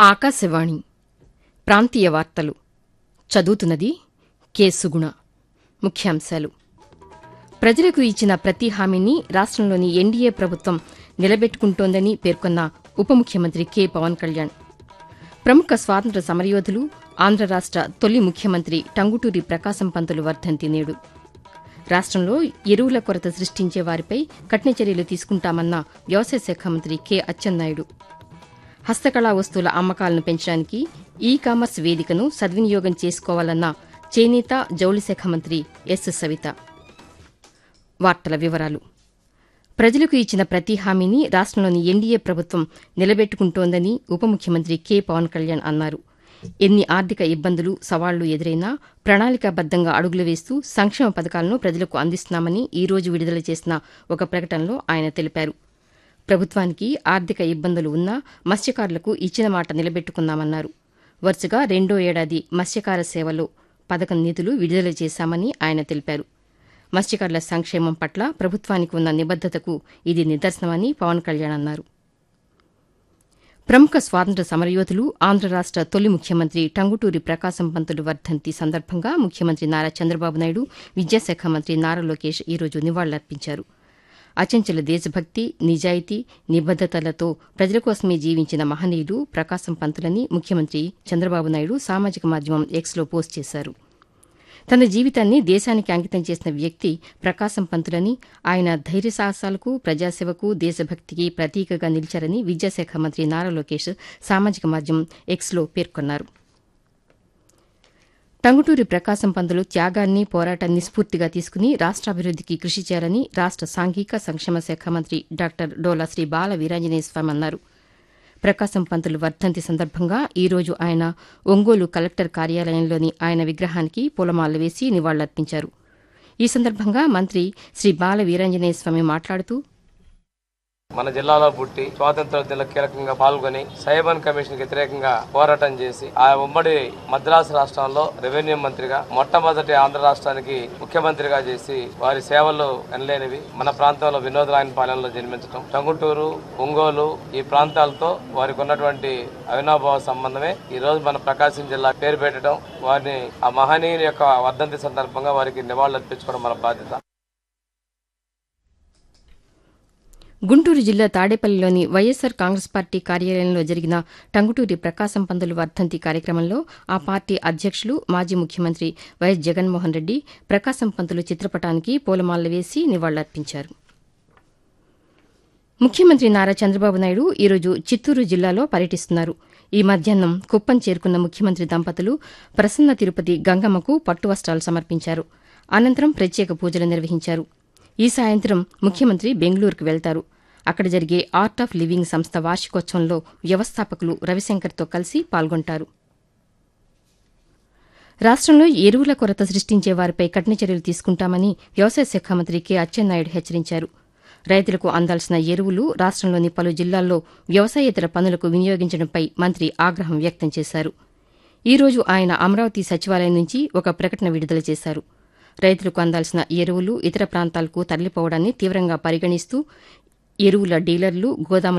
ఆకాశవాణి ప్రాంతీయ వార్తలు చదువుతున్నది కె సుగుణ ముఖ్యాంశాలు ప్రజలకు ఇచ్చిన ప్రతి హామీని రాష్టంలోని ఎన్డీఏ ప్రభుత్వం నిలబెట్టుకుంటోందని పేర్కొన్న ఉప ముఖ్యమంత్రి కె పవన్ కళ్యాణ్ ప్రముఖ స్వాతంత్ర సమరయోధులు ఆంధ్ర రాష్ట తొలి ముఖ్యమంత్రి టంగుటూరి ప్రకాశం పంతులు వర్ధంతి నేడు రాష్టంలో ఎరువుల కొరత సృష్టించే వారిపై కఠిన చర్యలు తీసుకుంటామన్న వ్యవసాయ శాఖ మంత్రి కె అచ్చెన్నాయుడు హస్తకళా వస్తువుల అమ్మకాలను పెంచడానికి ఈ కామర్స్ వేదికను సద్వినియోగం చేసుకోవాలన్న చేనేత జౌళి శాఖ మంత్రి ఎస్ సవిత వార్తల వివరాలు ప్రజలకు ఇచ్చిన ప్రతి హామీని రాష్టంలోని ఎన్డీఏ ప్రభుత్వం నిలబెట్టుకుంటోందని ఉప ముఖ్యమంత్రి కె పవన్ కళ్యాణ్ అన్నారు ఎన్ని ఆర్థిక ఇబ్బందులు సవాళ్లు ఎదురైనా ప్రణాళికాబద్దంగా అడుగులు వేస్తూ సంక్షేమ పథకాలను ప్రజలకు అందిస్తున్నామని ఈ రోజు విడుదల చేసిన ఒక ప్రకటనలో ఆయన తెలిపారు ప్రభుత్వానికి ఆర్థిక ఇబ్బందులు ఉన్నా మత్స్యకారులకు ఇచ్చిన మాట నిలబెట్టుకున్నామన్నారు వరుసగా రెండో ఏడాది మత్స్యకార సేవలో పథకం నిధులు విడుదల చేశామని ఆయన తెలిపారు మత్స్యకారుల సంక్షేమం పట్ల ప్రభుత్వానికి ఉన్న నిబద్దతకు ఇది నిదర్శనమని పవన్ కళ్యాణ్ అన్నారు ప్రముఖ స్వాతంత్ర సమరయోధులు ఆంధ్ర రాష్ట తొలి ముఖ్యమంత్రి టంగుటూరి ప్రకాశం పంతులు వర్ధంతి సందర్భంగా ముఖ్యమంత్రి నారా చంద్రబాబు నాయుడు విద్యాశాఖ మంత్రి నారా లోకేష్ ఈరోజు నివాళులర్పించారు అచంచల దేశభక్తి నిజాయితీ నిబద్దతలతో ప్రజల కోసమే జీవించిన మహనీయుడు ప్రకాశం పంతులని ముఖ్యమంత్రి చంద్రబాబు నాయుడు సామాజిక మాధ్యమం ఎక్స్లో పోస్ట్ చేశారు తన జీవితాన్ని దేశానికి అంకితం చేసిన వ్యక్తి ప్రకాశం పంతులని ఆయన ధైర్య సాహసాలకు ప్రజాసేవకు దేశభక్తికి ప్రతీకగా నిలిచారని విద్యాశాఖ మంత్రి నారా లోకేష్ సామాజిక మాధ్యమం ఎక్స్లో పేర్కొన్నారు టంగుటూరి ప్రకాశం పంతులు త్యాగాన్ని పోరాటాన్ని స్ఫూర్తిగా తీసుకుని రాష్ట్రాభివృద్దికి కృషి చేయాలని రాష్ట సాంఘిక సంక్షేమ శాఖ మంత్రి డాక్టర్ డోలా శ్రీ బాల వీరాంజనేయ స్వామి అన్నారు ప్రకాశం పంతులు వర్ధంతి సందర్భంగా ఈ రోజు ఆయన ఒంగోలు కలెక్టర్ కార్యాలయంలోని ఆయన విగ్రహానికి పూలమాలలు వేసి నివాళులర్పించారు ఈ సందర్భంగా మంత్రి శ్రీ బాల వీరాంజనేయ స్వామి మాట్లాడుతూ మన జిల్లాలో పుట్టి స్వాతంత్రోద్యమంలో కీలకంగా పాల్గొని సైబన్ కమిషన్ వ్యతిరేకంగా పోరాటం చేసి ఆ ఉమ్మడి మద్రాసు రాష్ట్రంలో రెవెన్యూ మంత్రిగా మొట్టమొదటి ఆంధ్ర రాష్ట్రానికి ముఖ్యమంత్రిగా చేసి వారి సేవలు ఎనలేనివి మన ప్రాంతంలో వినోదరాయన పాలనలో జన్మించడం టంగుటూరు ఒంగోలు ఈ ప్రాంతాలతో వారికి ఉన్నటువంటి అవినాభావ సంబంధమే ఈ రోజు మన ప్రకాశం జిల్లా పేరు పెట్టడం వారిని ఆ మహనీయుని యొక్క వర్ధంతి సందర్భంగా వారికి నివాళులు అర్పించుకోవడం మన బాధ్యత గుంటూరు జిల్లా తాడేపల్లిలోని వైఎస్సార్ కాంగ్రెస్ పార్టీ కార్యాలయంలో జరిగిన టంగుటూరి ప్రకాశం పంతులు వర్ధంతి కార్యక్రమంలో ఆ పార్టీ అధ్యక్షులు మాజీ ముఖ్యమంత్రి వైఎస్ జగన్మోహన్ రెడ్డి ప్రకాశం పంతులు చిత్రపటానికి పూలమాలలు వేసి నివాళులర్పించారు ముఖ్యమంత్రి నారా చంద్రబాబు నాయుడు ఈరోజు చిత్తూరు జిల్లాలో పర్యటిస్తున్నారు ఈ మధ్యాహ్నం కుప్పం చేరుకున్న ముఖ్యమంత్రి దంపతులు ప్రసన్న తిరుపతి గంగమ్మకు పట్టు వస్త్రాలు సమర్పించారు అనంతరం ప్రత్యేక పూజలు నిర్వహించారు ఈ సాయంత్రం ముఖ్యమంత్రి బెంగళూరుకు వెళ్తారు అక్కడ జరిగే ఆర్ట్ ఆఫ్ లివింగ్ సంస్థ వార్షికోత్సవంలో వ్యవస్థాపకులు రవిశంకర్తో కలిసి పాల్గొంటారు రాష్టంలో ఎరువుల కొరత సృష్టించే వారిపై కఠిన చర్యలు తీసుకుంటామని వ్యవసాయ శాఖ మంత్రి కె అచ్చెన్నాయుడు హెచ్చరించారు రైతులకు అందాల్సిన ఎరువులు రాష్టంలోని పలు జిల్లాల్లో వ్యవసాయేతర పనులకు వినియోగించడంపై మంత్రి ఆగ్రహం వ్యక్తం చేశారు ఈ రోజు ఆయన అమరావతి సచివాలయం నుంచి ఒక ప్రకటన విడుదల చేశారు రైతులకు అందాల్సిన ఎరువులు ఇతర ప్రాంతాలకు తరలిపోవడాన్ని తీవ్రంగా పరిగణిస్తూ ఎరువుల డీలర్లు గోదాముల